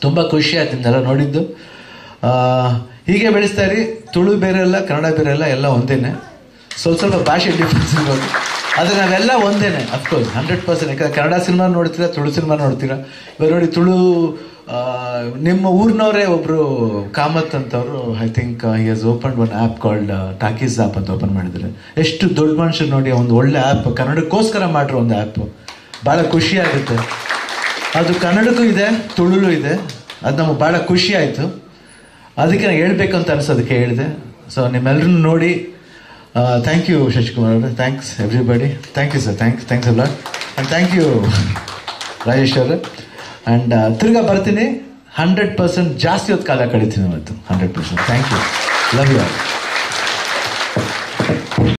ತುಂಬ ಖುಷಿ ಆಯ್ತು ನಿಮ್ನೆಲ್ಲ ನೋಡಿದ್ದು ಆ, ಹೀಗೆ ಬೆಳೆಸ್ತಾ ಇರಿ ತುಳು ಬೇರೆ ಅಲ್ಲ ಕನ್ನಡ ಬೇರೆ ಅಲ್ಲ ಎಲ್ಲ ಒಂದೇನೆ ಸ್ವಲ್ಪ ಸ್ವಲ್ಪ ಭಾಷೆ ಡಿಫ್ರೆನ್ಸ್ ಇರ್ಬೋದು ಆದರೆ ನಾವೆಲ್ಲ ಒಂದೇನೆ ಅಫ್ಕೋರ್ಸ್ ಹಂಡ್ರೆಡ್ ಪರ್ಸೆಂಟ್ ಯಾಕಂದ್ರೆ ಕನ್ನಡ ಸಿನಿಮಾ ನೋಡ್ತೀರಾ ತುಳು ಸಿನಿಮಾ ನೋಡ್ತೀರಾ ಇವಾಗ ನೋಡಿ ತುಳು ಆ, ನಿಮ್ಮ ಊರಿನವರೇ ಒಬ್ರು ಕಾಮತ್ ಅಂತವರು I think he has open one app called Talkies app ಅಂತ ಓಪನ್ ಮಾಡಿದ್ದಾರೆ ಎಷ್ಟು ದೊಡ್ಡ ಮನುಷ್ಯರು ನೋಡಿ ಒಂದು ಒಳ್ಳೆ ಆ್ಯಪ್ ಕನ್ನಡಕ್ಕೋಸ್ಕರ ಮಾಡಿರೋ ಒಂದು ಆ್ಯಪ್ ಭಾಳ ಖುಷಿ ಆಗುತ್ತೆ ಅದು ಕನ್ನಡಕ್ಕೂ ಇದೆ ತುಳುಲು ಇದೆ ಅದು ನಮಗೆ ಭಾಳ ಖುಷಿ ಆಯಿತು ಅದಕ್ಕೆ ನಾನು ಹೇಳ್ಬೇಕು ಅಂತ ಅನ್ಸೋದಕ್ಕೆ ಹೇಳಿದೆ ಸೊ ನಿಮ್ಮೆಲ್ಲರನ್ನು ನೋಡಿ ಥ್ಯಾಂಕ್ ಯು ಶಶಿಕುಮಾರ್ ಅವರೇ thanks everybody thank you sir thanks thanks ಅಲ್ಲ ಆ್ಯಂಡ್ ಥ್ಯಾಂಕ್ ಯು ರಾಜೇಶ್ ಅವರೇ ಆ್ಯಂಡ್ ತಿರ್ಗಾ ಬರ್ತೀನಿ ಹಂಡ್ರೆಡ್ ಪರ್ಸೆಂಟ್ ಜಾಸ್ತಿ ಹೊತ್ತು ಕಾಲ ಕಳಿತೀನಿ ಇವತ್ತು hundred percent thank you love you all